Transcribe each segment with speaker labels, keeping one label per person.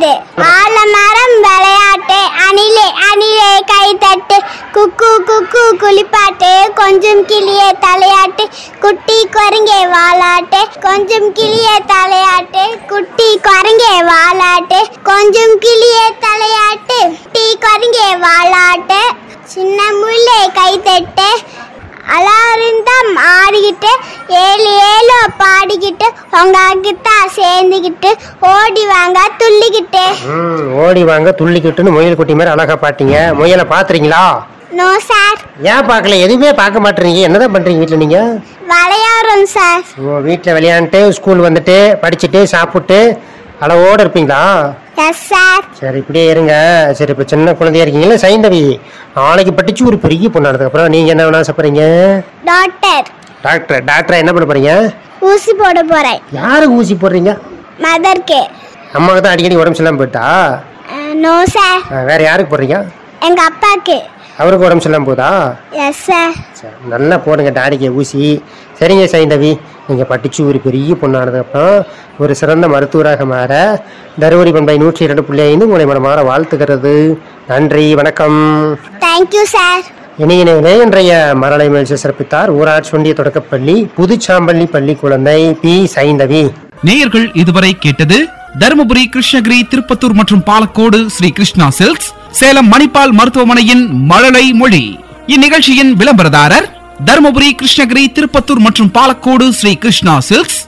Speaker 1: விளையாட்டு ஆலமரம் விளையாட்டு அணிலே அணிலே கைத்தட்டு குக்கு குக்கு குளிப்பாட்டு கொஞ்சம் கிளிய தலையாட்டு குட்டி குரங்கே வாலாட்டு கொஞ்சம் கிளிய தலையாட்டு குட்டி குரங்கே வாலாட்டு கொஞ்சம் கிளிய தலையாட்டு டீ குரங்கே வாலாட்டு சின்ன முல்லை கைத்தட்டு அலாருந்தம் ஆடிக்கிட்டு ஏழு ஏழு பாடிக்கிட்டு உங்க கிட்ட சேர்ந்துக்கிட்டு ஓடி வாங்க துள்ளிக்கிட்டு
Speaker 2: ம் ஓடி வாங்க துள்ளிக்கிட்டுன்னு முயல் குட்டி மாதிரி அழகா பாட்டீங்க முயலை பாத்துறீங்களா
Speaker 1: நோ சார்
Speaker 2: ஏன் பார்க்கல எதுவுமே பார்க்க மாட்டீங்க என்னதான் பண்றீங்க வீட்டில் நீங்க
Speaker 1: விளையாடுறோம் சார்
Speaker 2: ஓ வீட்டில் விளையாண்டுட்டு ஸ்கூல் வந்துட்டு படிச்சுட்டு சாப்பிட்டு அளவோடு இருப்பீங்களா
Speaker 1: எஸ் சார்
Speaker 2: சரி இப்படியே இருங்க சரி இப்போ சின்ன குழந்தையா இருக்கீங்களா சைந்தவி நாளைக்கு படிச்சு ஒரு பெரிய பொண்ணானதுக்கு அப்புறம் நீங்க என்ன வேணா ஆசைப்படுறீங்க
Speaker 1: டாக்டர்
Speaker 2: டாக்டர் டாக்டரா என்ன பண்ண போறீங்க
Speaker 1: ஊசி போட போறேன்
Speaker 2: யாருக்கு ஊசி போடுறீங்க
Speaker 1: மதர்க்கு
Speaker 2: அம்மாவுக்கு தான் அடிக்கடி உடம்பு சரியில்லாம போயிட்டா
Speaker 1: நோ சார்
Speaker 2: ஆ, வேற யாருக்கு போடுறீங்க
Speaker 1: எங்க அப்பாக்கு
Speaker 2: அவருக்கு உடம்பு சரியில்லாம போதா
Speaker 1: எஸ் சார்
Speaker 2: சரி, நல்லா போடுங்க டாடிக்கு ஊசி சரிங்க சைந்தவி நீங்கள் படித்து ஒரு பெரிய பொண்ணானதுக்கப்புறம் ஒரு சிறந்த மருத்துவராக மாற தருமபுரி பண்பை நூற்றி இரண்டு புள்ளி ஐந்து உங்களை மனமாற வாழ்த்துகிறது நன்றி வணக்கம்
Speaker 1: தேங்க்யூ சார்
Speaker 2: இணையினே இன்றைய மரலை முயற்சி சிறப்பித்தார் ஊராட்சி ஒன்றிய தொடக்கப்பள்ளி புதுச்சாம்பள்ளி பள்ளி குழந்தை பி சைந்தவி
Speaker 3: நேயர்கள் இதுவரை கேட்டது தருமபுரி கிருஷ்ணகிரி திருப்பத்தூர் மற்றும் பாலக்கோடு ஸ்ரீ கிருஷ்ணா சில்க்ஸ் சேலம் மணிப்பால் மருத்துவமனையின் மழலை மொழி இந்நிகழ்ச்சியின் விளம்பரதாரர் தருமபுரி கிருஷ்ணகிரி திருப்பத்தூர் மற்றும் பாலக்கோடு ஸ்ரீ கிருஷ்ணா சில்க்ஸ்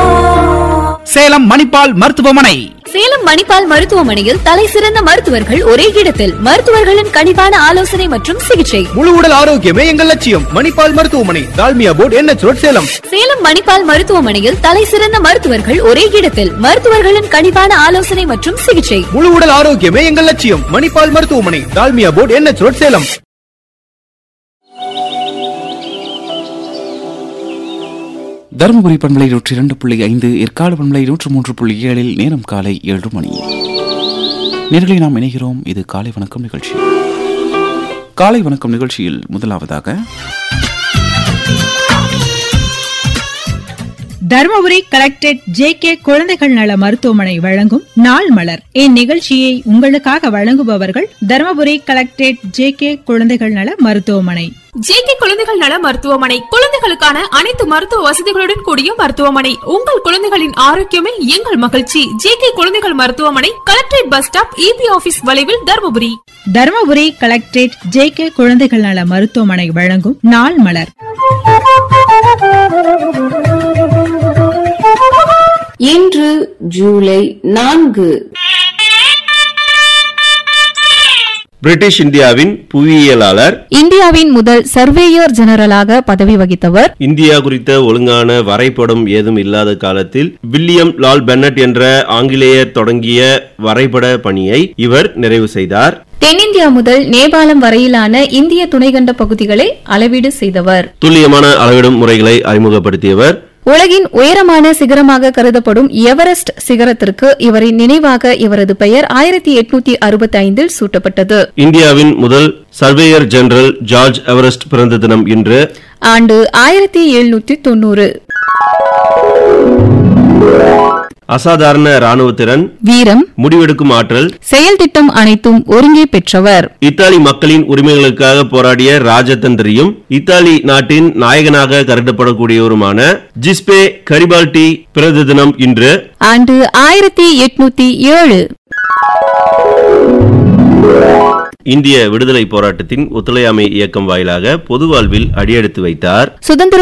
Speaker 3: சேலம் மணிப்பால் மருத்துவமனை
Speaker 4: சேலம் மணிப்பால் மருத்துவமனையில் தலை சிறந்த மருத்துவர்கள் ஒரே இடத்தில் மருத்துவர்களின் கனிவான ஆலோசனை மற்றும் சிகிச்சை
Speaker 5: முழு உடல் ஆரோக்கியமே எங்கள் லட்சியம் மணிப்பால் மருத்துவமனை Dalmia board NH road Salem
Speaker 4: Salem Manipal மருத்துவமனையில் தலை சிறந்த மருத்துவர்கள் ஒரே இடத்தில் மருத்துவர்களின் கனிவான ஆலோசனை மற்றும் சிகிச்சை
Speaker 5: முழு உடல் ஆரோக்கியமே எங்கள் லட்சியம் மணிப்பால் மருத்துவமனை Dalmia board NH road Salem
Speaker 3: Dharmapuri பண்பலை நூற்றி இரண்டு புள்ளி ஐந்து ஏற்காடு பண்பலை நூற்று மூன்று புள்ளி ஏழில் நேரம் காலை ஏழு மணி நேர்களை நாம் இணைகிறோம் இது காலை வணக்கம் நிகழ்ச்சி காலை வணக்கம் நிகழ்ச்சியில் முதலாவதாக
Speaker 6: தருமபுரி கலெக்டரேட் ஜே கே குழந்தைகள் நல மருத்துவமனை வழங்கும் நாள் மலர் இந்நிகழ்ச்சியை உங்களுக்காக வழங்குபவர்கள் தருமபுரி கலெக்டரேட் ஜே கே குழந்தைகள் நல மருத்துவமனை
Speaker 7: ஜேகே குழந்தைகள் நல மருத்துவமனை குழந்தைகளுக்கான அனைத்து மருத்துவ வசதிகளுடன் கூடிய மருத்துவமனை உங்கள் குழந்தைகளின் ஆரோக்கியமே எங்கள் மகிழ்ச்சி ஜேகே குழந்தைகள் மருத்துவமனை collectorate bus stop EB office வளைவில் Dharmapuri
Speaker 6: Dharmapuri collectorate J K குழந்தைகள் நல மருத்துவமனை வழங்கும் நாள் மலர்
Speaker 8: இன்று ஜூலை நான்கு
Speaker 9: பிரிட்டிஷ் இந்தியாவின் புவியியலாளர்
Speaker 4: இந்தியாவின் முதல் சர்வேயர் ஜெனரலாக பதவி வகித்தவர்
Speaker 9: இந்தியா குறித்த ஒழுங்கான வரைபடம் ஏதும் இல்லாத காலத்தில் வில்லியம் லால் பென்னட் என்ற ஆங்கிலேயர் தொடங்கிய வரைபட பணியை இவர் நிறைவு செய்தார்
Speaker 4: தென்னிந்தியா முதல் நேபாளம் வரையிலான இந்திய துணைக்கண்ட பகுதிகளை அளவீடு செய்தவர்
Speaker 9: துல்லியமான அளவிடும் முறைகளை அறிமுகப்படுத்தியவர்
Speaker 4: உலகின் உயரமான சிகரமாக கருதப்படும் எவரெஸ்ட் சிகரத்திற்கு இவரின் நினைவாக இவரது பெயர் ஆயிரத்தி எட்நூத்தி அறுபத்தி ஐந்தில் சூட்டப்பட்டது
Speaker 9: இந்தியாவின் முதல் சர்வேயர் ஜெனரல் ஜார்ஜ் எவரெஸ்ட் பிறந்த தினம் இன்று
Speaker 4: ஆண்டு ஆயிரத்தி எழுநூத்தி தொண்ணூறு
Speaker 9: அசாதாரண ராணுவ திறன்
Speaker 4: வீரம்
Speaker 9: முடிவெடுக்கும் ஆற்றல்
Speaker 4: செயல் திட்டம் அனைத்தும் ஒருங்கே பெற்றவர்
Speaker 9: இத்தாலி மக்களின் உரிமைகளுக்காக போராடிய ராஜதந்திரியும் இத்தாலி நாட்டின் நாயகனாக கருதப்படக்கூடியவருமான ஜிஸ்பே கரிபால்டி பிறந்த தினம் இன்று
Speaker 4: ஆண்டு ஆயிரத்தி எட்நூத்தி ஏழு
Speaker 9: இந்திய விடுதலை போராட்டத்தின் ஒத்துழையாமை இயக்கம் வாயிலாக பொது வாழ்வில் அடியெடுத்து வைத்தார்
Speaker 4: சுதந்திர